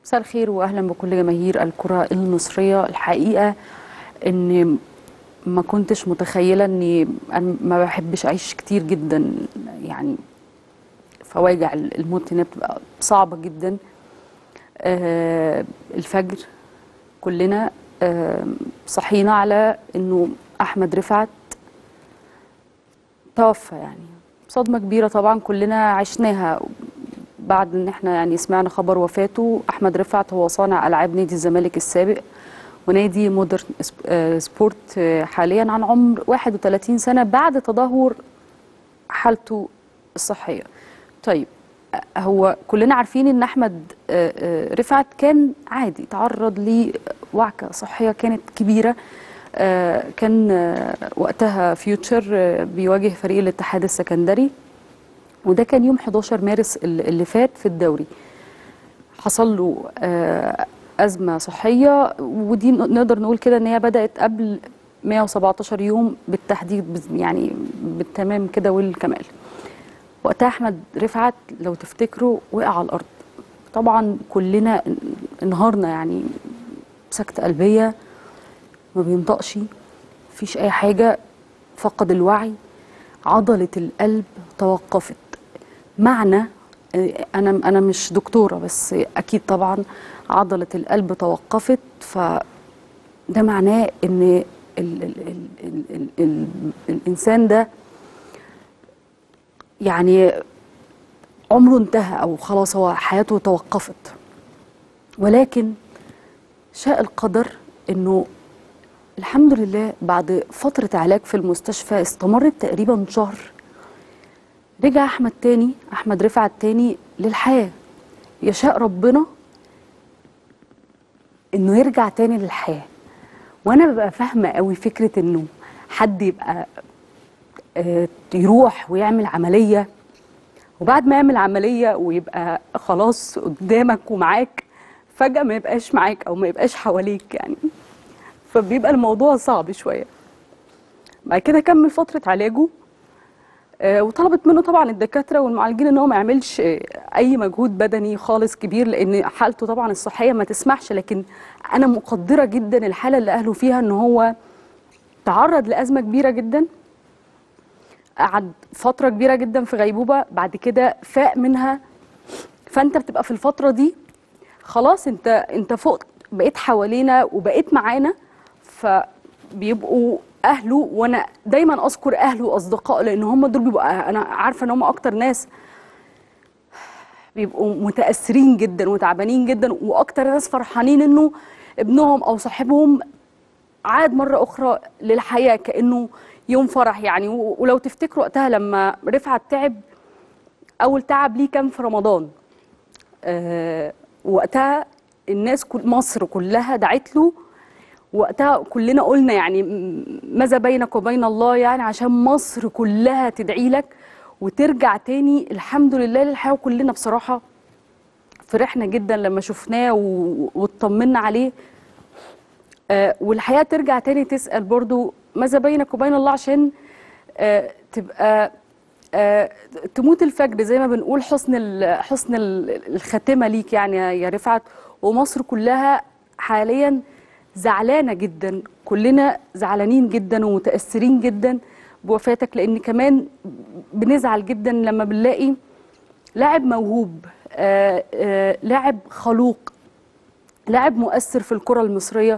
مساء الخير واهلا بكل جماهير الكره المصريه الحقيقه ان ما كنتش متخيله اني انا ما بحبش اعيش كتير جدا يعني فواجع الموت هنا بتبقى صعبه جدا آه الفجر كلنا آه صحينا على انه احمد رفعت توفى يعني صدمه كبيره طبعا كلنا عشناها بعد ان احنا يعني سمعنا خبر وفاته احمد رفعت هو صانع العاب نادي الزمالك السابق ونادي مودرن سبورت حاليا عن عمر 31 سنه بعد تدهور حالته الصحيه. طيب هو كلنا عارفين ان احمد رفعت كان عادي تعرض لوعكه صحيه كانت كبيره كان وقتها فيوتشر بيواجه فريق الاتحاد السكندري وده كان يوم 11 مارس اللي فات في الدوري حصل له أزمة صحية ودي نقدر نقول كده إن هي بدأت قبل 117 يوم بالتحديد يعني بالتمام كده والكمال وقتها أحمد رفعت لو تفتكروا وقع على الأرض طبعا كلنا انهارنا يعني سكتة قلبية ما بينطقش مفيش أي حاجة فقد الوعي عضلة القلب توقفت معنى انا انا مش دكتوره بس اكيد طبعا عضله القلب توقفت فده معناه ان ال ال ال ال ال ال الانسان ده يعني عمره انتهى او خلاص هو حياته توقفت ولكن شاء القدر انه الحمد لله بعد فتره علاج في المستشفى استمرت تقريبا شهر رجع احمد تاني احمد رفعت تاني للحياه يشاء ربنا انه يرجع تاني للحياه وانا ببقى فاهمه قوي فكره انه حد يبقى آه يروح ويعمل عمليه وبعد ما يعمل عمليه ويبقى خلاص قدامك ومعاك فجاه ما يبقاش معاك او ما يبقاش حواليك يعني فبيبقى الموضوع صعب شويه بعد كده كمل فتره علاجه وطلبت منه طبعا الدكاتره والمعالجين ان هو ما يعملش اي مجهود بدني خالص كبير لان حالته طبعا الصحيه ما تسمحش لكن انا مقدره جدا الحاله اللي اهله فيها ان هو تعرض لازمه كبيره جدا قعد فتره كبيره جدا في غيبوبه بعد كده فاق منها فانت بتبقى في الفتره دي خلاص انت انت فوق بقيت حوالينا وبقيت معانا فبيبقوا اهله وانا دايما اذكر اهله واصدقائه لان هم دول بيبقوا انا عارفه ان هم اكتر ناس بيبقوا متاثرين جدا وتعبانين جدا واكتر ناس فرحانين انه ابنهم او صاحبهم عاد مره اخرى للحياه كانه يوم فرح يعني ولو تفتكروا وقتها لما رفعت تعب اول تعب ليه كان في رمضان أه وقتها الناس كل مصر كلها دعت له وقتها كلنا قلنا يعني ماذا بينك وبين الله يعني عشان مصر كلها تدعي لك وترجع تاني الحمد لله للحياه وكلنا بصراحه فرحنا جدا لما شفناه واطمنا عليه آه والحياه ترجع تاني تسال برضو ماذا بينك وبين الله عشان آه تبقى آه تموت الفجر زي ما بنقول حسن حسن الخاتمه ليك يعني يا رفعت ومصر كلها حاليا زعلانه جدا كلنا زعلانين جدا ومتاثرين جدا بوفاتك لان كمان بنزعل جدا لما بنلاقي لاعب موهوب آآ آآ لاعب خلوق لاعب مؤثر في الكره المصريه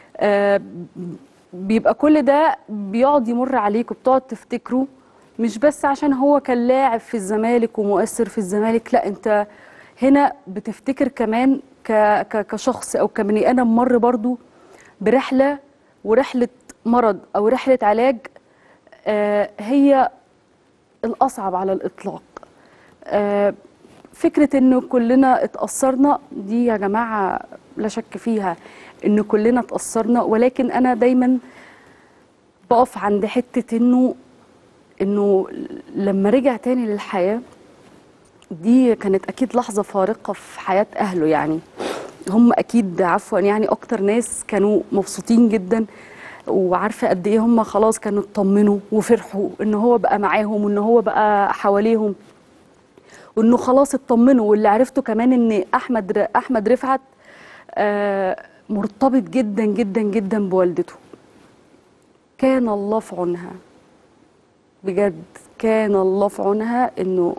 بيبقى كل ده بيقعد يمر عليك وبتقعد تفتكره مش بس عشان هو كان لاعب في الزمالك ومؤثر في الزمالك لا انت هنا بتفتكر كمان كشخص او كبني ادم مر برضو برحله ورحله مرض او رحله علاج آه هي الاصعب على الاطلاق آه فكره انه كلنا اتاثرنا دي يا جماعه لا شك فيها ان كلنا اتاثرنا ولكن انا دايما بقف عند حته انه انه لما رجع تاني للحياه دي كانت اكيد لحظه فارقه في حياه اهله يعني هم اكيد عفوا يعني اكتر ناس كانوا مبسوطين جدا وعارفه قد ايه هم خلاص كانوا اطمنوا وفرحوا ان هو بقى معاهم وان هو بقى حواليهم وانه خلاص اطمنوا واللي عرفته كمان ان احمد ر- احمد رفعت آه، مرتبط جدا جدا جدا بوالدته كان الله في عونها بجد كان الله في عونها انه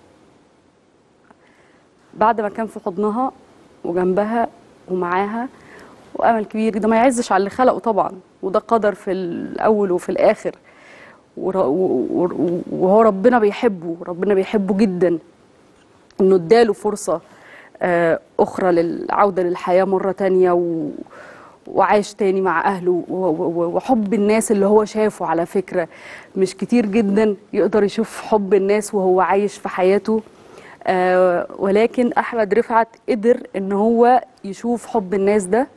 بعد ما كان في حضنها وجنبها ومعاها وامل كبير ده ما يعزش على اللي خلقه طبعا وده قدر في الاول وفي الاخر ور- و- و- وهو ربنا بيحبه ربنا بيحبه جدا انه اداله فرصه آه، اخرى للعوده للحياه مره تانية و وعاش تاني مع اهله و- و- وحب الناس اللي هو شافه على فكره مش كتير جدا يقدر يشوف حب الناس وهو عايش في حياته آه، ولكن احمد رفعت قدر ان هو يشوف حب الناس ده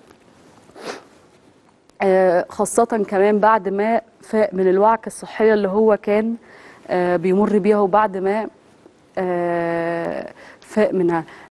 آه، خاصة كمان بعد ما فاق من الوعكة الصحية اللي هو كان آه، بيمر بيها وبعد ما آه، فاق منها